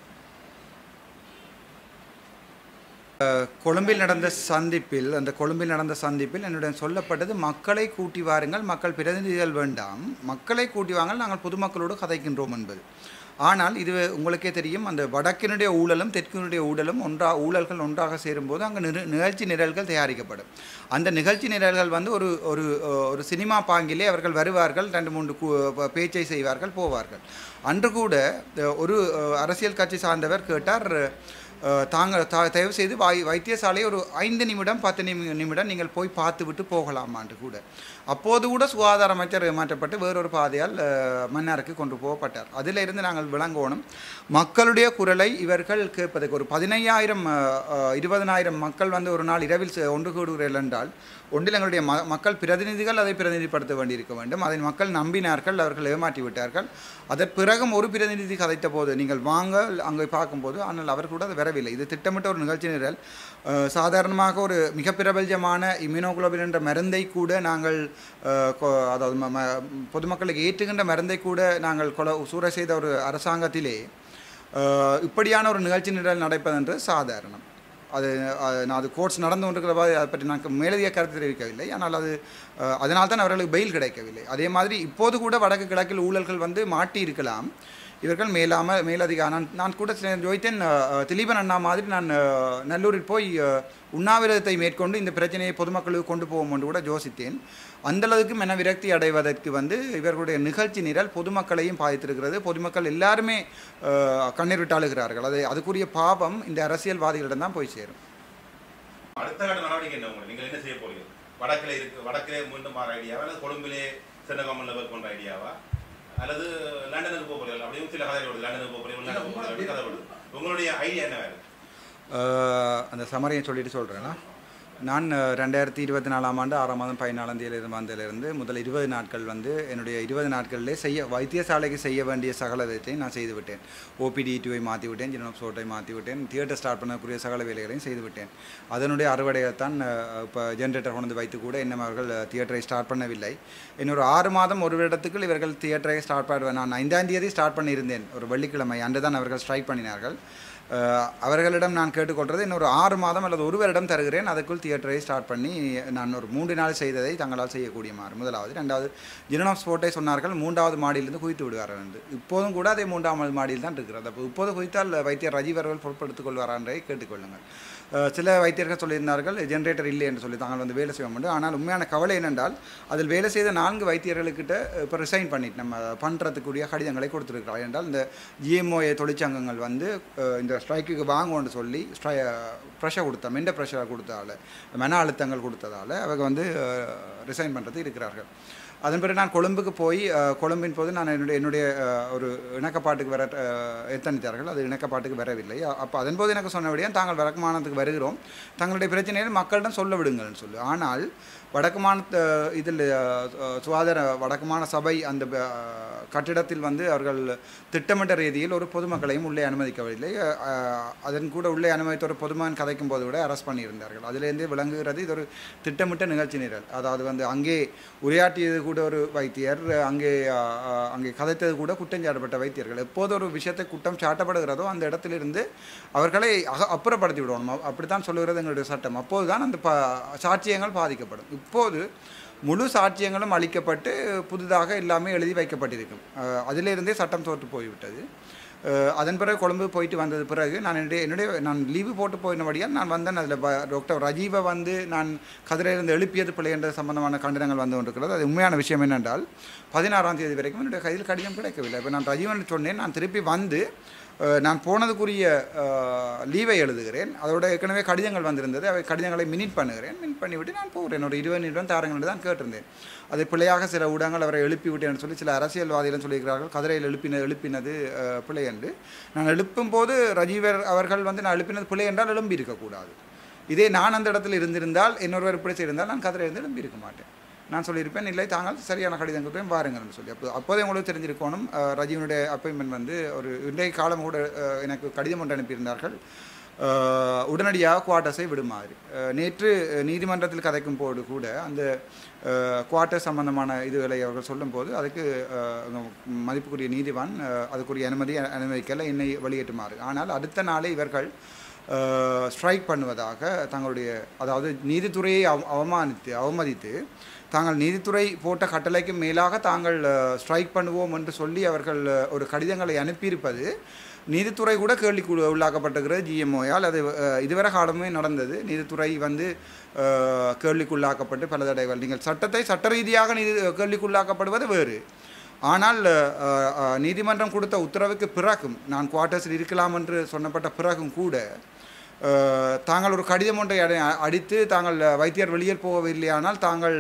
கொழும்பில் நடந்த சந்திப்பில் அந்த கொழும்பில் நடந்த சந்திப்பில் என்னுடன் சொல்லப்பட்டது மக்களை கூட்டி வாருங்கள் மக்கள் பிரதிநிதிகள் வேண்டாம் மக்களை கூட்டி வாங்கள் நாங்கள் பொதுமக்களோடு கதைக்கின்றோம் என்பது ஆனால் இது உங்களுக்கே தெரியும் அந்த வடக்கினுடைய ஊழலும் தெற்கினுடைய ஊழலும் ஒன்றா ஊழல்கள் ஒன்றாக சேரும்போது அங்கே நிறு நிகழ்ச்சி நிரல்கள் தயாரிக்கப்படும் அந்த நிகழ்ச்சி நிரல்கள் வந்து ஒரு ஒரு ஒரு சினிமா பாங்கிலே அவர்கள் வருவார்கள் ரெண்டு மூன்று கு- பேச்சை செய்வார்கள் போவார்கள் அன்று கூட ஒரு அரசியல் கட்சி சார்ந்தவர் கேட்டார் அஹ், தாங்கள் தா தயவு செய்து வாய் வைத்தியசாலையை ஒரு ஐந்து நிமிடம் பத்து நிமி நிமிடம் நீங்கள் போய் பார்த்து விட்டு போகலாமான்னு கூட அப்போது கூட சுகாதார அமைச்சர் மாற்றப்பட்டு வேறொரு பாதையால் அஹ், மன்னாருக்கு கொண்டு போகப்பட்டார் அதில் இருந்து நாங்கள் விளங்கோணும் மக்களுடைய குரலை இவர்கள் கேட்பதற்கு ஒரு பதினையாயிரம் இருபதனாயிரம் மக்கள் வந்து ஒரு நாள் இரவில் செ- ஒன்று கூடுகிறீர்கள் என்றால் ஒன்றில் எங்களுடைய ம மக்கள் பிரதிநிதிகள் அதை பிரதிநிதிப்படுத்த வேண்டியிருக்க வேண்டும் அதை மக்கள் நம்பினார்கள் அவர்கள் ஏமாற்றி விட்டார்கள் அதன் பிறகும் ஒரு பிரதிநிதி கதைத்த போது நீங்கள் வாங்க அங்கே பார்க்கும்போது ஆனால் அவர் கூட அது வரவில்லை இது திட்டமிட்ட ஒரு நிகழ்ச்சி நிரல் அஹ், சாதாரணமாக ஒரு மிக பிரபல்யமான இம்யூனோகுளோபின் என்ற மருந்தை கூட நாங்கள் அஹ், கொ- அதாவது ம- ம- பொதுமக்களுக்கு ஏற்றுகின்ற மருந்தை கூட நாங்கள் கொலை சூறை செய்த ஒரு அரசாங்கத்திலே அஹ், இப்படியான ஒரு நிகழ்ச்சி நிரல் நடப்பதென்று சாதாரணம் அது அஹ், நான் அது கோர்ட்ஸ் நடந்து கொண்டிருக்கிறவா அதை பற்றி நான் மேலதிக கருத்து தெரிவிக்கவில்லை ஆனால் அது அஹ், அதனால் தான் அவர்களுக்கு பெயில் கிடைக்கவில்லை அதே மாதிரி இப்போது கூட வடக்கு கிழக்கில் ஊழல்கள் வந்து மாட்டி இருக்கலாம் இவர்கள் மேலாம மேலதிக நான் நான் கூட சில ஜோதித்தேன் அஹ், திலீபன் அண்ணா மாதிரி நான் அஹ், நல்லூரில் போய் அஹ், உண்ணாவிரதத்தை மேற்கொண்டு இந்த பிரச்சனையை பொதுமக்களுக்கு கொண்டு போவோம் என்று கூட யோசித்தேன் அந்த அளவுக்கு மன விரக்தி அடைவதற்கு வந்து இவர்களுடைய நிகழ்ச்சி நிரல் பொதுமக்களையும் பாதித்திருக்கிறது பொதுமக்கள் எல்லாருமே அஹ், கண்ணீர் விட்டு அழுகிறார்கள் அது அதுக்குரிய பாவம் இந்த அரசியல்வாதிகளிடம் தான் போய் சேரும் அடுத்த கட்ட நடவடிக்கை என்ன உங்களுக்கு நீங்கள் என்ன செய்ய போறீங்க வடக்கிலே இருக்கு வடக்கிலே மீண்டும் மாற ஐடியாவா அல்லது கொழும்பிலே சென்னகாமல்ல ஒர்க் பண்ற ஐடியாவா அல்லது லண்டனுக்கு போக போறீங்க அப்படியும் சில கதை வருது லண்டனுக்கு போக போறீங்க லண்டனுக்கு போக போறீங்க கதை வருது உங்களுடைய ஐடியா என்ன வேறு அஹ், அந்த சமரியை சொல்லிட்டு சொல்கிறேன்னா நான் அஹ், ரெண்டாயிரத்தி இருபத்தி நாலாம் ஆண்டு ஆறாம் மாதம் பதினாலாம் தேதி வந்ததிலிருந்து முதல் இருபது நாட்கள் வந்து என்னுடைய இருபது நாட்களிலே செய்ய வைத்தியசாலைக்கு செய்ய வேண்டிய சகல விதத்தையும் நான் செய்து விட்டேன் ஓபிடி டியூவை மாற்றி விட்டேன் ஜினோப் சோட்டை மாற்றி விட்டேன் தியேட்டர் ஸ்டார்ட் பண்ணக்கூடிய சகல வேலைகளையும் செய்து விட்டேன் அதனுடைய அறுவடையைத்தான் இப்போ ஜென்ரேட்டர் கொண்டு வந்து வைத்து கூட இன்னும் அவர்கள் தியேட்டரை ஸ்டார்ட் பண்ணவில்லை இன்னொரு ஆறு மாதம் ஒரு வருடத்துக்குள் இவர்கள் தியேட்டரை ஸ்டார்ட் பண்ணுவேன் நான் ஐந்தாம் தேதி ஸ்டார்ட் பண்ணியிருந்தேன் ஒரு வெள்ளிக்கிழமை அன்று தான் அவர்கள் ஸ்ட்ரைக் பண்ணினார்கள் அஹ் அவர்களிடம் நான் கேட்டுக்கொள்வது இன்னொரு ஆறு மாதம் அல்லது ஒரு வருடம் தருகிறேன் அதற்குள் தியேட்டரை ஸ்டார்ட் பண்ணி நான் ஒரு மூன்று நாள் செய்ததை தங்களால் செய்யக்கூடிய மாறு முதலாவது ரெண்டாவது ஜினன் ஆஃப் ஸ்போர்ட்டை சொன்னார்கள் மூன்றாவது மாடியிலிருந்து குவித்து விடுவார்கள் என்று இப்போதும் கூட அதே மூன்றாவது மாடியில் தான் இருக்கிறது அப்போ இப்போது குவித்தால் வைத்தியர் ரஜீவ் அவர்கள் பொறுப்படுத்திக் கொள்வாரா என்றே கேட்டுக்கொள்ளுங்கள் அஹ் சில வைத்தியர்கள் சொல்லியிருந்தார்கள் ஜென்ரேட்டர் இல்லை என்று சொல்லி தாங்கள் வந்து வேலை செய்ய வேண்டும் ஆனால் உண்மையான கவலை என்னென்றால் அதில் வேலை செய்த நான்கு வைத்தியர்களுக்கிட்ட இப்போ ரிசைன் பண்ணிட்டு நம்ம பண்ணுறதுக்குரிய கடிதங்களை கொடுத்துருக்கிறோம் என்றால் இந்த ஜிஎம்ஓஏ தொழிற்சங்கங்கள் வந்து அஹ், இந்த ஸ்ட்ரைக்குக்கு வாங்கன்னு சொல்லி ஸ்ட்ரை ப்ரெஷர் கொடுத்தா மெண்ட ப்ரெஷர் கொடுத்ததால மன அழுத்தங்கள் கொடுத்ததால அவங்க வந்து ரிசைன் பண்ணுறது இருக்கிறார்கள் அதன் பிறகு நான் கொழும்புக்கு போய் அஹ், கொழும்பின் போது நான் என்னுடைய என்னுடைய அஹ், ஒரு இணக்கப்பாட்டுக்கு வர அஹ், எத்தனித்தார்கள் அது இணக்கப்பாட்டுக்கு வரவில்லை அப்போ அதன் போது எனக்கு சொன்னபடியாக தாங்கள் வடக்குமானத்துக்கு வருகிறோம் தங்களுடைய பிரச்சனையை மக்களிடம் சொல்ல விடுங்கள்னு சொல்லி ஆனால் வடக்குமான இதில் அஹ், சுகாதார வடக்குமான சபை அந்த அஹ், கட்டிடத்தில் வந்து அவர்கள் திட்டமிட்ட ரீதியில் ஒரு பொதுமக்களையும் உள்ளே அனுமதிக்கவில்லை அஹ், அதன் கூட உள்ளே அனுமதித்த ஒரு பொதுமகன் கதைக்கும் போது கூட அரெஸ்ட் பண்ணியிருந்தார்கள் அதிலேருந்து விளங்குகிறது இது ஒரு திட்டமிட்ட நிகழ்ச்சி நிரல் அதாவது வந்து அங்கே உரையாற்றியது கூட ஒரு வைத்தியர் அங்கே அஹ், அஹ், அங்கே கதைத்தது கூட குற்றம் சாட்டப்பட்ட வைத்தியர்கள் எப்போது ஒரு விஷயத்தை குற்றம் சாட்டப்படுகிறதோ அந்த இடத்திலிருந்து அவர்களை அக அப்புறப்படுத்தி விடணும் அப்~ அப்படித்தான் சொல்லுகிறது எங்களுடைய சட்டம் அப்போது தான் அந்த ப சாட்சியங்கள் பாதிக்கப்படும் இப்போது முழு சாட்சியங்களும் அளிக்கப்பட்டு புதிதாக எல்லாமே எழுதி வைக்கப்பட்டிருக்கும் அஹ், அதிலிருந்தே சட்டம் தோற்று போய்விட்டது அஹ், அதன் பிறகு கொழும்பு போயிட்டு வந்தது பிறகு நான் என்னுடைய என்னுடைய நான் லீவு போட்டு போயினபடியால் நான் வந்தேன் அதில் டாக்டர் ரஜீவை வந்து நான் கதிரையிலிருந்து எழுப்பியது பிள்ளை என்ற சம்பந்தமான கண்டனங்கள் வந்து கொண்டிருக்கிறது அது உண்மையான விஷயம் என்னென்றால் பதினாறாம் தேதி வரைக்கும் என்னுடைய கையில் கடிதம் கிடைக்கவில்லை இப்போ நான் ரஜீவன் சொன்னேன் நான் திருப்பி வந்து அஹ், நான் போனதுக்குரிய அஹ், லீவை எழுதுகிறேன் அதோட ஏற்கனவே கடிதங்கள் வந்திருந்தது அவை கடிதங்களை மினிட் பண்ணுகிறேன் மினிட் பண்ணிவிட்டு நான் போகிறேன் ஒரு இருபது நிமிடம் தாரங்கள் தான் கேட்டிருந்தேன் அதை பிள்ளையாக சில ஊடகங்கள் அவரை எழுப்பி விட்டேன்னு சொல்லி சில அரசியல்வாதிகளும் சொல்லியிருக்கிறார்கள் கதிரையில் எழுப்பின எழுப்பினது அஹ், பிழை என்று நான் எழுப்பும் போது ரஜீவர் அவர்கள் வந்து நான் எழுப்பினது பிழை என்றால் எழும்பி இருக்கக்கூடாது இதே நான் அந்த இடத்துல இருந்திருந்தால் இன்னொருவர் இப்படி செய்திருந்தால் நான் கதிரை இருந்து எழும்பி இருக்க மாட்டேன் நான் சொல்லியிருப்பேன் இல்லை தாங்கள் சரியான கடிதம் கொடுப்பேன் பாருங்கள்னு சொல்லி அப்போ அப்போதே உங்களுக்கு தெரிஞ்சிருக்கணும் அஹ், ரஜினியுடைய அப்பாயின்மெண்ட் வந்து ஒரு இன்றைய காலம் கூட அஹ், எனக்கு கடிதம் ஒன்று அனுப்பியிருந்தார்கள் அஹ், உடனடியாக குவார்ட்டர்ஸை விடுமாறு அஹ், நேற்று அஹ், நீதிமன்றத்தில் கதைக்கும் போது கூட அந்த குவார்ட்டர் சம்பந்தமான இதுகளை அவர்கள் சொல்லும்போது அதுக்கு அஹ், மதிப்புக்குரிய நீதிவான் அஹ், அதுக்குரிய அனுமதி அனுமதிக்கல என்னை வெளியேற்றுமாறு ஆனால் அடுத்த நாளே இவர்கள் ஸ்ட்ரைக் பண்ணுவதாக தங்களுடைய அதாவது நீதித்துறையை அவ- அவமானித்து அவமதித்து தாங்கள் நீதித்துறை போட்ட கட்டளைக்கு மேலாக தாங்கள் ஸ்ட்ரைக் பண்ணுவோம் என்று சொல்லி அவர்கள் அஹ், ஒரு கடிதங்களை அனுப்பியிருப்பது நீதித்துறை கூட கேள்விக்கு உள்ளாக்கப்பட்டிருக்கிறது ஜிஎம்ஓயால் அது அஹ், இதுவரை காலமே நடந்தது நீதித்துறை வந்து அஹ், கேள்விக்குள்ளாக்கப்பட்டு பல தடவைகள் நீங்கள் சட்டத்தை சட்ட ரீதியாக நீதி கேள்விக்குள்ளாக்கப்படுவது வேறு ஆனால் அஹ், அஹ், நீதிமன்றம் கொடுத்த உத்தரவுக்கு பிறகும் நான் குவார்ட்டர்ஸில் இருக்கலாம் என்று சொன்னப்பட்ட பிறகும் கூட அஹ், தாங்கள் ஒரு கடிதம் ஒன்றை அடி அடித்து தாங்கள் வைத்தியர் வெளியே போகவில்லையானால் தாங்கள்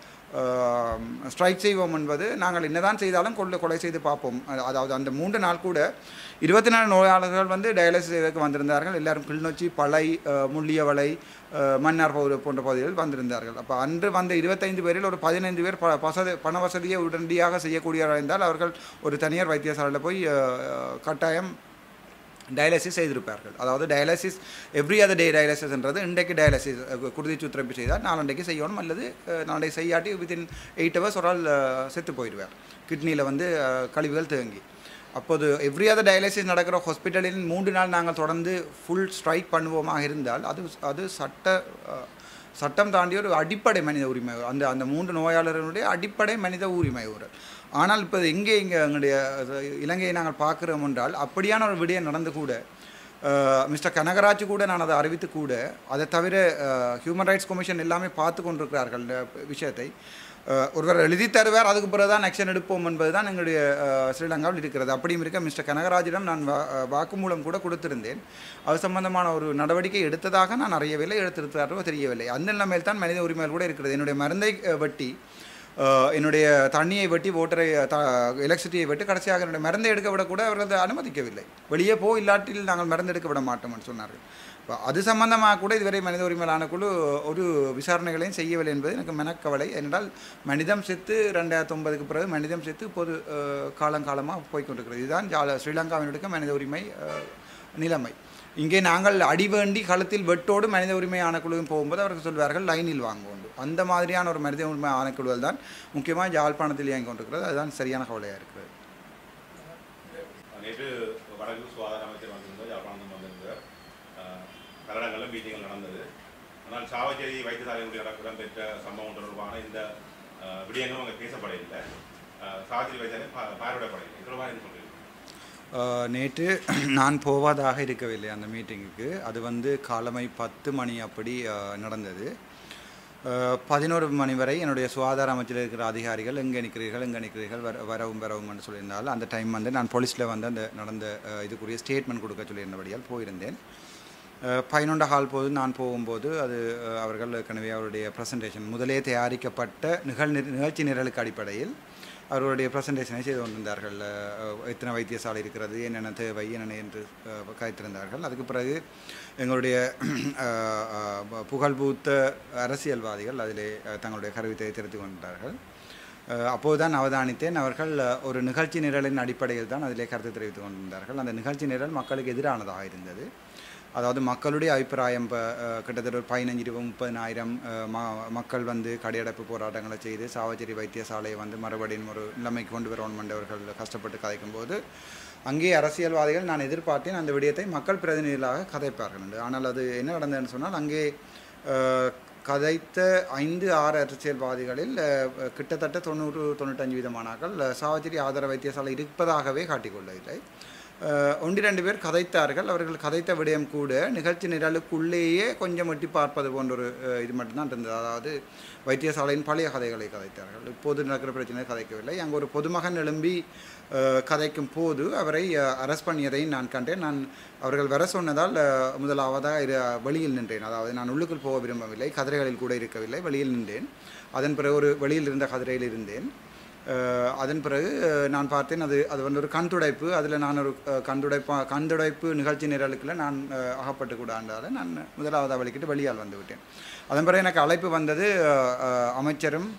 ஸ்ட்ரைக் செய்வோம் என்பது நாங்கள் என்னதான் செய்தாலும் கொள்ளை கொலை செய்து பார்ப்போம் அ- அதாவது அந்த மூன்று நாள் கூட இருபத்தி நாலு நோயாளர்கள் வந்து டயாலிசிஸ் செய்வதற்கு வந்திருந்தார்கள் எல்லாரும் கிளிநொச்சி பளை அஹ், முள்ளியவளை அஹ், மன்னார் பகுதி போன்ற பகுதிகளில் வந்திருந்தார்கள் அப்போ அன்று வந்த இருபத்தைந்து பேரில் ஒரு பதினைந்து பேர் ப வசதி பண வசதியை உடனடியாக செய்யக்கூடியவராக இருந்தால் அவர்கள் ஒரு தனியார் வைத்தியசாலையில் போய் அஹ், அஹ், கட்டாயம் டயாலிசிஸ் செய்திருப்பார்கள் அதாவது டயாலிசிஸ் எவ்ரி அதர் டே டயாலிசிஸ்ன்றது இன்றைக்கு டயாலிசிஸ் குருதி சுத்திரப்பு செய்தால் நாளண்டைக்கு செய்யணும் அல்லது அஹ், நாளைக்கு செய்யாட்டி வித்தின் எயிட் ஹவர்ஸ் ஒரு ஆள் அஹ், செத்து போயிடுவார் கிட்னியில் வந்து அஹ், கழிவுகள் தேங்கி அப்போது எவ்ரி அதர் டயாலிசிஸ் நடக்கிற ஹாஸ்பிட்டலில் மூன்று நாள் நாங்கள் தொடர்ந்து ஃபுல் ஸ்ட்ரைக் பண்ணுவோமாக இருந்தால் அது அது சட்ட அஹ், சட்டம் தாண்டிய ஒரு அடிப்படை மனித உரிமை அந்த அந்த மூன்று நோயாளர்களுடைய அடிப்படை மனித உரிமை ஊரல் ஆனால் இப்போ எங்கே இங்கே எங்களுடைய அஹ், இலங்கையை நாங்கள் பார்க்குறோம் என்றால் அப்படியான ஒரு விடயம் நடந்து கூட அஹ், மிஸ்டர் கனகராஜ் கூட நான் அதை அறிவித்து கூட அதை தவிர ஹியூமன் ரைட்ஸ் கமிஷன் எல்லாமே பார்த்து கொண்டிருக்கிறார்கள் இந்த விஷயத்தை அஹ், ஒருவர் எழுதி தருவார் அதுக்கு பிறகு தான் ஆக்ஷன் எடுப்போம் என்பது தான் எங்களுடைய அஹ், ஸ்ரீலங்காவில் இருக்கிறது அப்படியும் இருக்க மிஸ்டர் கனகராஜிடம் நான் வா- அஹ், வாக்குமூலம் கூட கொடுத்திருந்தேன் அது சம்பந்தமான ஒரு நடவடிக்கை எடுத்ததாக நான் அறியவில்லை எடுத்திருத்தாரோ தெரியவில்லை அந்த நிலைமையில் தான் மனித உரிமைகள் கூட இருக்கிறது என்னுடைய மருந்தை அஹ், வெட்டி அஹ், என்னுடைய தண்ணியை வெட்டி ஓட்டரை த எலக்ட்ரிசிட்டியை வெட்டி கடைசியாக என்னுடைய மருந்தை எடுக்க விட கூட அவர்கள் அதை அனுமதிக்கவில்லை வெளியே போ இல்லாட்டில் நாங்கள் மருந்து எடுக்க விட மாட்டோம்னு சொன்னார்கள் இப்போ அது சம்பந்தமாக கூட இதுவரை மனித உரிமைகள் ஆணைக்குழு ஒரு விசாரணைகளையும் செய்யவில்லை என்பது எனக்கு மனக்கவலை ஏனென்றால் மனிதம் செத்து ரெண்டாயிரத்தி ஒன்பதுக்கு பிறகு மனிதம் செத்து பொது காலங்காலமாக போய்க்கொண்டிருக்கிறது இதுதான் ஜா- ஸ்ரீலங்காவினுடைய மனித உரிமை அஹ், நிலைமை இங்கே நாங்கள் அடி வேண்டி களத்தில் வெட்டோடு மனித உரிமை ஆணைக்குழுவும் போகும்போது அவர்கள் சொல்வார்கள் லைனில் வாங்குவோம் அந்த மாதிரியான ஒரு மனித உரிமை ஆணைக்குழுவில் தான் முக்கியமாக யாழ்ப்பாணத்தில் இயங்கிக் கொண்டிருக்கிறது அதுதான் சரியான கவலையாக இருக்கிறது நேற்று வடக்கு சுகாதார அமைச்சர் வந்திருந்தார் யாழ்ப்பாணம் வந்திருந்தார் அஹ், பல இடங்களில் மீட்டிங்கள் நடந்தது ஆனால் சாவச்சேரி வைத்தியசாலையில் நடக்க இடம்பெற்ற சம்பவம் தொடர்பான இந்த அஹ், விடயங்களும் அங்கே பேசப்படவில்லை அஹ், சாவச்சேரி வைத்தியாலயம் பா- பார்வையிடப்படவில்லை இது தொடர்பாக என்ன சொல்றீங்க அஹ், நேற்று நான் போவதாக இருக்கவில்லை அந்த மீட்டிங்குக்கு அது வந்து காலமை பத்து மணி அப்படி அஹ், நடந்தது அஹ், பதினோரு மணி வரை என்னுடைய சுகாதார அமைச்சில் இருக்கிற அதிகாரிகள் எங்கே நிற்கிறீர்கள் எங்கே நிற்கிறீர்கள் வர வரவும் வரவும்னு சொல்லியிருந்தால் அந்த டைம் வந்து நான் போலீஸில் வந்து அந்த நடந்த அஹ், இதுக்குரிய ஸ்டேட்மெண்ட் கொடுக்க சொல்லியிருந்தபடியால் போயிருந்தேன் அஹ், பதினொன்று ஹால் போது நான் போகும்போது அது அஹ், அவர்கள் ஏற்கனவே அவருடைய ப்ரெசன்டேஷன் முதலே தயாரிக்கப்பட்ட நிகழ் நிகழ்ச்சி நிரலுக்கு அடிப்படையில் அவர்களுடைய ப்ரெசன்டேஷனை செய்து கொண்டிருந்தார்கள் அஹ், எத்தனை வைத்தியசாலை இருக்கிறது என்னென்ன தேவை என்னென்ன என்று அஹ், காய்த்திருந்தார்கள் அதுக்கு பிறகு எங்களுடைய அஹ், அஹ், புகழ்பூத்த அரசியல்வாதிகள் அதிலே அஹ், தங்களுடைய கருவித்தை தெரிவித்துக் கொண்டார்கள் அஹ், அப்போதுதான் அவதானித்தேன் அவர்கள் அஹ், ஒரு நிகழ்ச்சி நிரலின் அடிப்படையில் தான் அதிலே கருத்து தெரிவித்துக் கொண்டிருந்தார்கள் அந்த நிகழ்ச்சி நிரல் மக்களுக்கு எதிரானதாக இருந்தது அதாவது மக்களுடைய அபிப்பிராயம் இப்போ கிட்டத்தட்ட ஒரு பதினஞ்சு இருபது முப்பதினாயிரம் அஹ், ம மக்கள் வந்து கடையடைப்பு போராட்டங்களை செய்து சாவச்சேரி வைத்தியசாலையை வந்து மறுபடியும் ஒரு நிலைமைக்கு கொண்டு வரணும் அவர்கள் கஷ்டப்பட்டு கதைக்கும்போது அங்கே அரசியல்வாதிகள் நான் எதிர்பார்த்தேன் அந்த விடயத்தை மக்கள் பிரதிநிதிகளாக கதைப்பார்கள் என்று ஆனால் அது என்ன நடந்ததுன்னு சொன்னால் அங்கே அஹ், கதைத்த ஐந்து ஆறு அரசியல்வாதிகளில் அஹ், கிட்டத்தட்ட தொண்ணூறு தொண்ணூற்றஞ்சு விதமானாக்கள் சாவச்சேரி ஆதார வைத்தியசாலை இருப்பதாகவே காட்டிக்கொள்ளவில்லை அஹ், ஒன்று ரெண்டு பேர் கதைத்தார்கள் அவர்கள் கதைத்த விடயம் கூட நிகழ்ச்சி நிரலுக்குள்ளேயே கொஞ்சம் எட்டி பார்ப்பது போன்ற ஒரு அஹ், இது மட்டும்தான் இருந்தது அதாவது வைத்தியசாலையின் பழைய கதைகளை கதைத்தார்கள் இப்போது நடக்கிற பிரச்சனை கதைக்கவில்லை அங்கே ஒரு பொதுமகன் எழும்பி அஹ், கதைக்கும் போது அவரை அரெஸ்ட் பண்ணியதையும் நான் கண்டேன் நான் அவர்கள் வர சொன்னதால் அஹ், முதலாவதாக இரு வெளியில் நின்றேன் அதாவது நான் உள்ளுக்குள் போக விரும்பவில்லை கதிரைகளில் கூட இருக்கவில்லை வெளியில் நின்றேன் அதன் பிறகு ஒரு வெளியில் இருந்த கதிரையில் இருந்தேன் அஹ், அதன் பிறகு அஹ், நான் பார்த்தேன் அது அது வந்து ஒரு கண்துடைப்பு அதில் நான் ஒரு அஹ், கண்துடைப்பா கண்துடைப்பு நிகழ்ச்சி நிரலுக்குள்ள நான் அஹ், அகப்பட்டு கூடாண்டால நான் முதலாவதாக வலிக்கிட்டு வெளியால் வந்து விட்டேன் அதன் பிறகு எனக்கு அழைப்பு வந்தது அஹ், அஹ், அமைச்சரும்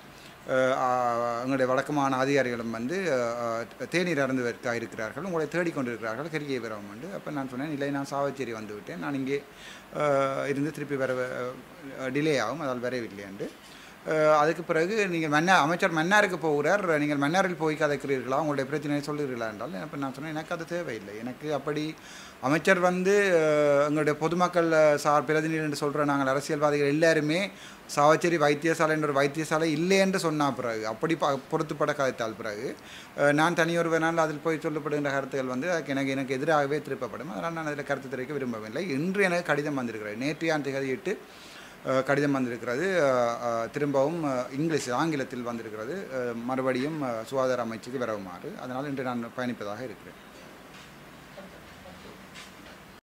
அஹ், ஆ- எங்களுடைய வழக்கமான அதிகாரிகளும் வந்து அஹ், தேநீர் அருந்துவதற்காக இருக்கிறார்கள் உங்களை தேடிக்கொண்டிருக்கிறார்கள் கரிகை பெறவும் உண்டு அப்போ நான் சொன்னேன் இல்லை நான் சாவச்சேரி வந்து விட்டேன் நான் இங்கே அஹ், இருந்து திருப்பி வர டிலே ஆகும் அதால் வரவில்லை என்று அஹ், அதுக்கு பிறகு நீங்கள் மன்னா அமைச்சர் மன்னாருக்கு போகிறார் நீங்கள் மன்னாரில் போய் கதைக்கிறீர்களா உங்களுடைய பிரச்சனையை சொல்லுகிறீர்களா என்றால் அப்போ நான் சொன்னேன் எனக்கு அது தேவையில்லை எனக்கு அப்படி அமைச்சர் வந்து அஹ், எங்களுடைய பொதுமக்கள் அஹ், சார் பிரதிநிதி என்று சொல்கிற நாங்கள் அரசியல்வாதிகள் எல்லாருமே சாவச்சேரி வைத்தியசாலை என்ற ஒரு வைத்தியசாலை இல்லை என்று சொன்ன பிறகு அப்படி ப பொறுத்துப்பட கதைத்தால் பிறகு அஹ், நான் தனியொருவனால் அதில் போய் சொல்லப்படுகின்ற கருத்துக்கள் வந்து அதுக்கு எனக்கு எனக்கு எதிராகவே திருப்பப்படும் அதனால் நான் அதில் கருத்து தெரிவிக்க விரும்பவில்லை இன்று எனக்கு கடிதம் வந்திருக்கிறது நேற்றையான் திகதியிட்டு அஹ், கடிதம் வந்திருக்கிறது அஹ், அஹ், திரும்பவும் அஹ், இங்கிலீஷ் ஆங்கிலத்தில் வந்திருக்கிறது அஹ், மறுபடியும் அஹ், சுகாதார அமைச்சுக்கு வரவுமாறு அதனால் இன்று நான் பயணிப்பதாக இருக்கிறேன்